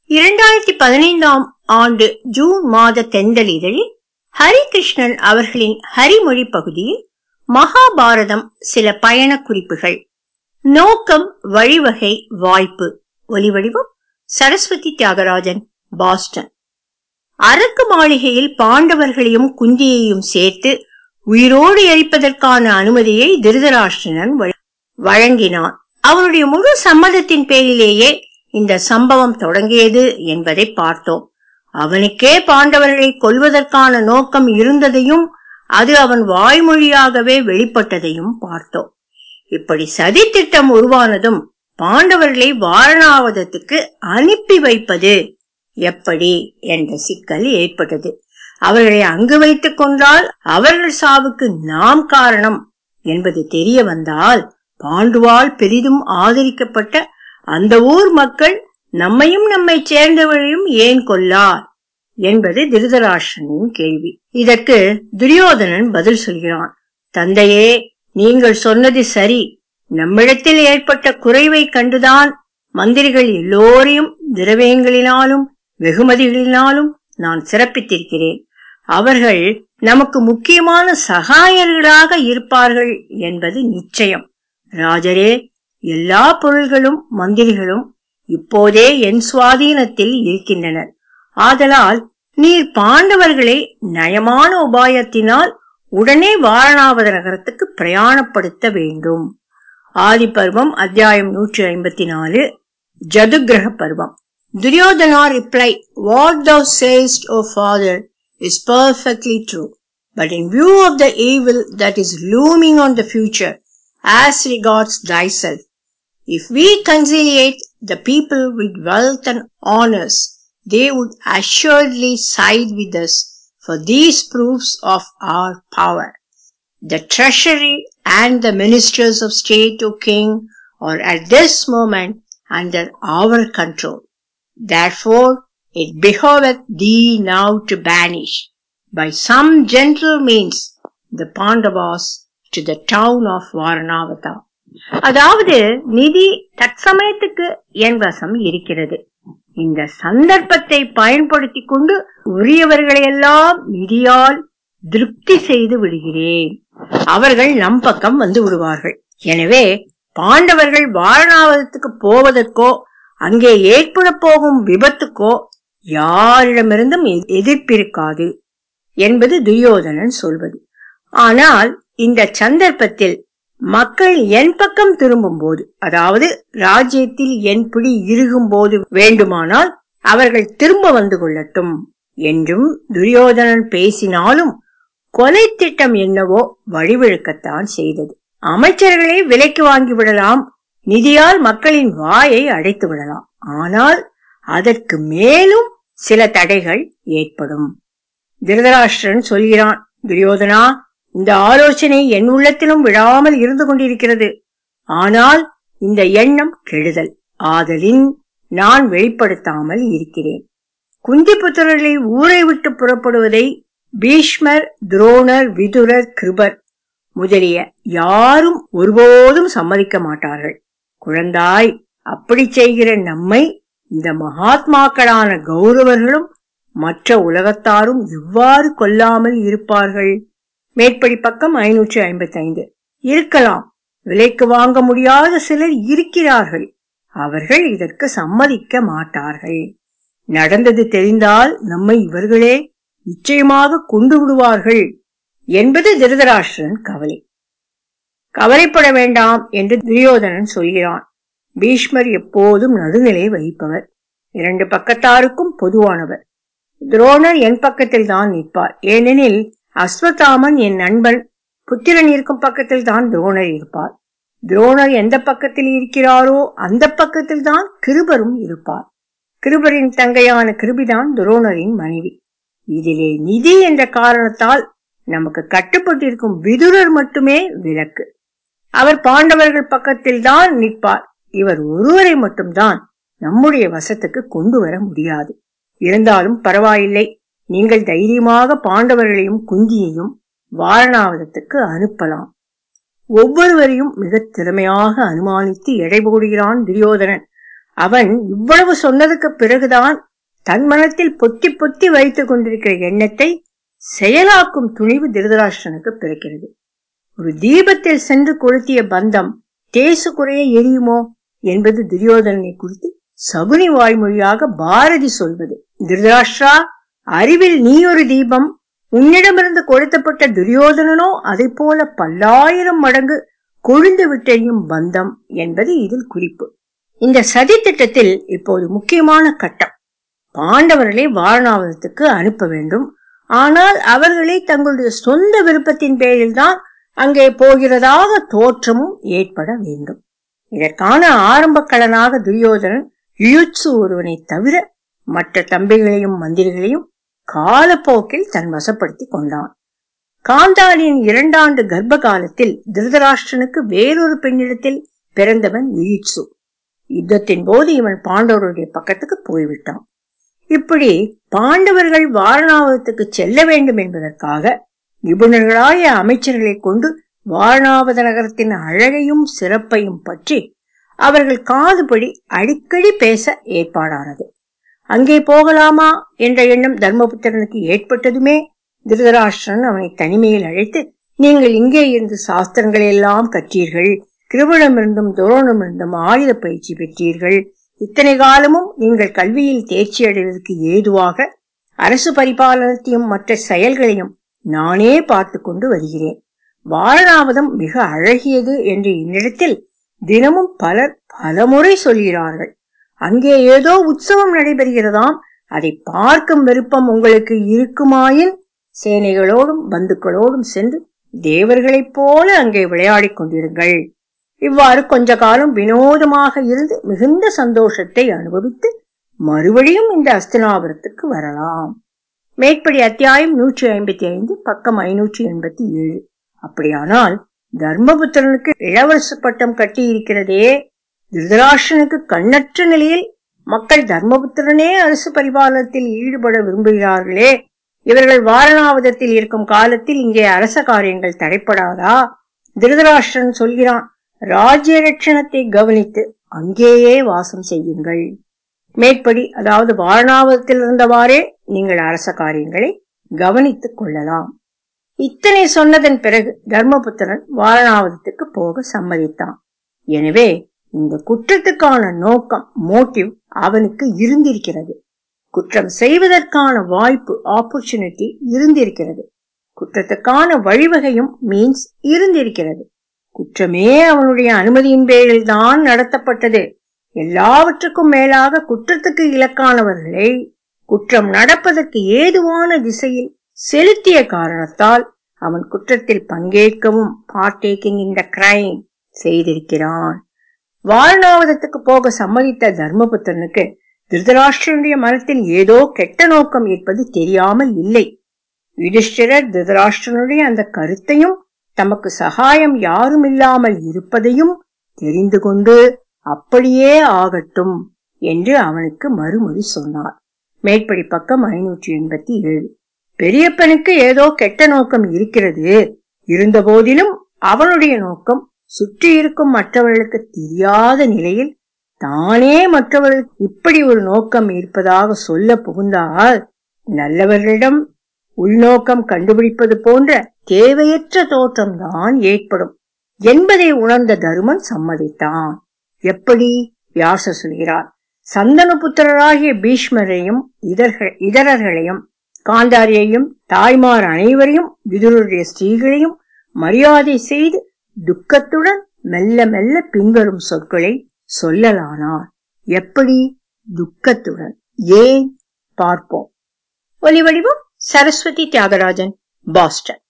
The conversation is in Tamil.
இரண்டாயிரத்தி பதினைந்தாம் ஆண்டு ஜூன் மாத தெண்டலிதழில் ஹரிகிருஷ்ணன் அவர்களின் ஹரிமொழி பகுதியில் மகாபாரதம் சில பயண குறிப்புகள் நோக்கம் வழிவகை வாய்ப்பு ஒலிவடிவம் சரஸ்வதி தியாகராஜன் பாஸ்டன் அரக்கு மாளிகையில் பாண்டவர்களையும் குந்தியையும் சேர்த்து உயிரோடு எரிப்பதற்கான அனுமதியை திருதராஷ்டிரன் வழங்கினான் அவனுடைய முழு சம்மதத்தின் பேரிலேயே இந்த சம்பவம் தொடங்கியது என்பதை பார்த்தோம் அவனுக்கே பாண்டவர்களை கொல்வதற்கான நோக்கம் இருந்ததையும் அது அவன் வாய்மொழியாகவே வெளிப்பட்டதையும் பார்த்தோம் இப்படி சதி திட்டம் உருவானதும் பாண்டவர்களை வாரணாவதத்துக்கு அனுப்பி வைப்பது எப்படி என்ற சிக்கல் ஏற்பட்டது அவர்களை அங்கு வைத்துக் கொண்டால் அவர்கள் சாவுக்கு நாம் காரணம் என்பது தெரிய வந்தால் பாண்டுவால் பெரிதும் ஆதரிக்கப்பட்ட அந்த ஊர் மக்கள் நம்மையும் நம்மை சேர்ந்தவர்களையும் ஏன் கொல்லார் என்பது திருதராஷ்டிரனின் கேள்வி இதற்கு துரியோதனன் பதில் சொல்கிறான் தந்தையே நீங்கள் சொன்னது சரி நம்மிடத்தில் ஏற்பட்ட குறைவை கண்டுதான் மந்திரிகள் எல்லோரையும் திரவியங்களினாலும் வெகுமதிகளினாலும் நான் சிறப்பித்திருக்கிறேன் அவர்கள் நமக்கு முக்கியமான சகாயர்களாக இருப்பார்கள் என்பது நிச்சயம் ராஜரே எல்லா பொருள்களும் மந்திரிகளும் இப்போதே என் சுவாதீனத்தில் இருக்கின்றனர் ஆதலால் நீர் பாண்டவர்களை நயமான உபாயத்தினால் உடனே வாரணாவத நகரத்துக்கு பிரயாணப்படுத்த வேண்டும் ஆதி பருவம் அத்தியாயம் நூற்றி ஐம்பத்தி நாலு ஜதுகிரக பருவம் Duryodhana reply what thou sayest o father is perfectly true but in view of the evil that is looming on the future as regards thyself if we conciliate the people with wealth and honors they would assuredly side with us for these proofs of our power the treasury and the ministers of state o king are at this moment under our control Therefore, it behoveth thee now to banish, by some gentle means, the Pandavas to the town of Varanavata. அதாவது நிதி தற்சமயத்துக்கு என் வசம் இருக்கிறது இந்த சந்தர்ப்பத்தை பயன்படுத்தி கொண்டு உரியவர்களையெல்லாம் நிதியால் திருப்தி செய்து விடுகிறேன் அவர்கள் நம் பக்கம் வந்து விடுவார்கள் எனவே பாண்டவர்கள் வாரணாவதத்துக்கு போவதற்கோ அங்கே ஏற்பட போகும் விபத்துக்கோ யாரிடமிருந்தும் எதிர்ப்பிருக்காது என்பது துரியோதனன் சொல்வது ஆனால் இந்த சந்தர்ப்பத்தில் மக்கள் என் பக்கம் திரும்பும் போது அதாவது ராஜ்யத்தில் என் பிடி இருகும் போது வேண்டுமானால் அவர்கள் திரும்ப வந்து கொள்ளட்டும் என்றும் துரியோதனன் பேசினாலும் கொலை திட்டம் என்னவோ வழிவிழுக்கத்தான் செய்தது அமைச்சர்களை விலைக்கு வாங்கி விடலாம் நிதியால் மக்களின் வாயை அடைத்து விடலாம் ஆனால் அதற்கு மேலும் சில தடைகள் ஏற்படும் திருதராஷ்டிரன் சொல்கிறான் துரியோதனா இந்த ஆலோசனை என் உள்ளத்திலும் விடாமல் இருந்து கொண்டிருக்கிறது ஆனால் இந்த எண்ணம் கெடுதல் ஆதலின் நான் வெளிப்படுத்தாமல் இருக்கிறேன் குந்தி புத்திரர்களை ஊரை விட்டு புறப்படுவதை பீஷ்மர் துரோணர் விதுரர் கிருபர் முதலிய யாரும் ஒருபோதும் சம்மதிக்க மாட்டார்கள் குழந்தாய் அப்படி செய்கிற நம்மை இந்த மகாத்மாக்களான கௌரவர்களும் மற்ற உலகத்தாரும் எவ்வாறு கொல்லாமல் இருப்பார்கள் மேற்படி பக்கம் ஐநூற்றி ஐம்பத்தி ஐந்து இருக்கலாம் விலைக்கு வாங்க முடியாத சிலர் இருக்கிறார்கள் அவர்கள் இதற்கு சம்மதிக்க மாட்டார்கள் நடந்தது தெரிந்தால் நம்மை இவர்களே நிச்சயமாக கொண்டு விடுவார்கள் என்பது திருதராஷ்டிரன் கவலை கவலைப்பட வேண்டாம் என்று துரியோதனன் சொல்கிறான் பீஷ்மர் எப்போதும் நடுநிலை வகிப்பவர் இரண்டு பக்கத்தாருக்கும் பொதுவானவர் துரோணர் என் பக்கத்தில் தான் நிற்பார் ஏனெனில் அஸ்வத்தாமன் என் நண்பன் புத்திரன் இருக்கும் பக்கத்தில் தான் துரோணர் இருப்பார் துரோணர் எந்த பக்கத்தில் இருக்கிறாரோ அந்த பக்கத்தில் தான் கிருபரும் இருப்பார் கிருபரின் தங்கையான கிருபிதான் துரோணரின் மனைவி இதிலே நிதி என்ற காரணத்தால் நமக்கு கட்டுப்பட்டிருக்கும் விதுரர் மட்டுமே விலக்கு அவர் பாண்டவர்கள் பக்கத்தில் தான் நிற்பார் இவர் ஒருவரை மட்டும்தான் நம்முடைய வசத்துக்கு கொண்டு வர முடியாது இருந்தாலும் பரவாயில்லை நீங்கள் தைரியமாக பாண்டவர்களையும் குந்தியையும் வாரணாவதத்துக்கு அனுப்பலாம் ஒவ்வொருவரையும் மிக திறமையாக அனுமானித்து எடை போடுகிறான் துரியோதனன் அவன் இவ்வளவு சொன்னதுக்கு பிறகுதான் தன் மனத்தில் பொத்தி பொத்தி வைத்துக் கொண்டிருக்கிற எண்ணத்தை செயலாக்கும் துணிவு திருதராஷ்டிரனுக்கு பிறக்கிறது ஒரு தீபத்தில் சென்று கொளுத்திய பந்தம் தேசு குறைய எரியுமோ என்பது துரியோதனனை குறித்து சகுனி வாய்மொழியாக பாரதி சொல்வது திருதராஷ்டிரா அறிவில் நீ ஒரு தீபம் உன்னிடமிருந்து கொளுத்தப்பட்ட துரியோதனனோ அதை போல பல்லாயிரம் மடங்கு கொழுந்து விட்டெறியும் பந்தம் என்பது இதில் குறிப்பு இந்த சதி திட்டத்தில் இப்போது முக்கியமான கட்டம் பாண்டவர்களை வாரணாவதத்துக்கு அனுப்ப வேண்டும் ஆனால் அவர்களை தங்களுடைய சொந்த விருப்பத்தின் பேரில் தான் அங்கே போகிறதாக தோற்றமும் ஏற்பட வேண்டும் இதற்கான ஆரம்ப கடனாக துரியோதனன் யுயுட்சு ஒருவனை தவிர மற்ற தம்பிகளையும் மந்திரிகளையும் காலப்போக்கில் தன் வசப்படுத்தி கொண்டான் காந்தாரியின் இரண்டாண்டு கர்ப்ப காலத்தில் திருதராஷ்டிரனுக்கு வேறொரு பெண்ணிடத்தில் பிறந்தவன் யுயுட்சு யுத்தத்தின் போது இவன் பாண்டவருடைய பக்கத்துக்கு போய்விட்டான் இப்படி பாண்டவர்கள் வாரணாவதத்துக்கு செல்ல வேண்டும் என்பதற்காக நிபுணர்களாய அமைச்சர்களை கொண்டு வாரணாவத நகரத்தின் அழகையும் சிறப்பையும் பற்றி அவர்கள் காதுபடி அடிக்கடி பேச ஏற்பாடானது அங்கே போகலாமா என்ற எண்ணம் தர்மபுத்திரனுக்கு ஏற்பட்டதுமே திருதராஷ்டிரன் அவனை தனிமையில் அழைத்து நீங்கள் இங்கே இருந்து சாஸ்திரங்களை எல்லாம் கற்றீர்கள் கிருபணமிருந்தும் துரோணமிருந்தும் ஆயுத பயிற்சி பெற்றீர்கள் இத்தனை காலமும் நீங்கள் கல்வியில் தேர்ச்சி அடைவதற்கு ஏதுவாக அரசு பரிபாலனத்தையும் மற்ற செயல்களையும் நானே பார்த்து கொண்டு வருகிறேன் வாரணாவதம் மிக அழகியது என்று என்னிடத்தில் தினமும் பலர் பலமுறை சொல்கிறார்கள் அங்கே ஏதோ உற்சவம் நடைபெறுகிறதாம் அதை பார்க்கும் விருப்பம் உங்களுக்கு இருக்குமாயின் சேனைகளோடும் பந்துக்களோடும் சென்று தேவர்களைப் போல அங்கே விளையாடிக் கொண்டிருங்கள் இவ்வாறு கொஞ்ச காலம் வினோதமாக இருந்து மிகுந்த சந்தோஷத்தை அனுபவித்து மறுபடியும் இந்த அஸ்தினாபுரத்துக்கு வரலாம் மேற்படி அத்தியாயம் நூற்றி ஐம்பத்தி ஐந்து பக்கம் ஐநூற்றி எண்பத்தி ஏழு அப்படியானால் தர்மபுத்திரனுக்கு இளவரசு பட்டம் கட்டி இருக்கிறதே திருதராஷ்டனுக்கு கண்ணற்ற நிலையில் மக்கள் தர்மபுத்திரனே அரசு பரிபாலனத்தில் ஈடுபட விரும்புகிறார்களே இவர்கள் வாரணாவதத்தில் இருக்கும் காலத்தில் இங்கே அரச காரியங்கள் தடைப்படாதா திருதராஷ்டிரன் சொல்கிறான் ராஜ்ய ரட்சணத்தை கவனித்து அங்கேயே வாசம் செய்யுங்கள் மேற்படி அதாவது வாரணாவதத்தில் இருந்தவாறே நீங்கள் அரச காரியங்களை கவனித்துக் கொள்ளலாம் இத்தனை சொன்னதன் பிறகு தர்மபுத்திரன் வாரணாவதத்துக்கு போக சம்மதித்தான் எனவே இந்த குற்றத்துக்கான நோக்கம் மோட்டிவ் அவனுக்கு இருந்திருக்கிறது குற்றம் செய்வதற்கான வாய்ப்பு ஆப்பர்ச்சுனிட்டி இருந்திருக்கிறது குற்றத்துக்கான வழிவகையும் மீன்ஸ் இருந்திருக்கிறது குற்றமே அவனுடைய அனுமதியின் பேரில் தான் நடத்தப்பட்டது எல்லாவற்றுக்கும் மேலாக குற்றத்துக்கு இலக்கானவர்களை குற்றம் நடப்பதற்கு ஏதுவான திசையில் செலுத்திய காரணத்தால் அவன் குற்றத்தில் பங்கேற்கவும் பார்ட்டேக்கிங் இந்த கிரைம் செய்திருக்கிறான் வாரணாவதத்துக்கு போக சம்மதித்த தர்மபுத்திரனுக்கு திருதராஷ்டிரனுடைய மனத்தில் ஏதோ கெட்ட நோக்கம் இருப்பது தெரியாமல் இல்லை யுதிஷ்டிரர் திருதராஷ்டிரனுடைய அந்த கருத்தையும் தமக்கு சகாயம் யாரும் இல்லாமல் இருப்பதையும் தெரிந்து கொண்டு அப்படியே ஆகட்டும் என்று அவனுக்கு மறுமொழி சொன்னார் மேற்படி பக்கம் ஐநூற்றி எண்பத்தி ஏழு பெரியப்பனுக்கு ஏதோ கெட்ட நோக்கம் இருக்கிறது இருந்த போதிலும் அவனுடைய நோக்கம் சுற்றி இருக்கும் மற்றவர்களுக்கு தெரியாத நிலையில் தானே மற்றவர்களுக்கு இப்படி ஒரு நோக்கம் இருப்பதாக சொல்ல புகுந்தால் நல்லவர்களிடம் உள்நோக்கம் கண்டுபிடிப்பது போன்ற தேவையற்ற தோற்றம்தான் ஏற்படும் என்பதை உணர்ந்த தருமன் சம்மதித்தான் எப்படி வியாச சொல்கிறார் சந்தனபுத்திரராகிய பீஷ்மரையும் இதர்கள் இதரர்களையும் காந்தாரியையும் தாய்மார் அனைவரையும் விதுருடைய ஸ்திரீகளையும் மரியாதை செய்து துக்கத்துடன் மெல்ல மெல்ல பின்வரும் சொற்களை சொல்லலானார் எப்படி துக்கத்துடன் ஏன் பார்ப்போம் ஒலி வடிவம் சரஸ்வதி தியாகராஜன் பாஸ்டன்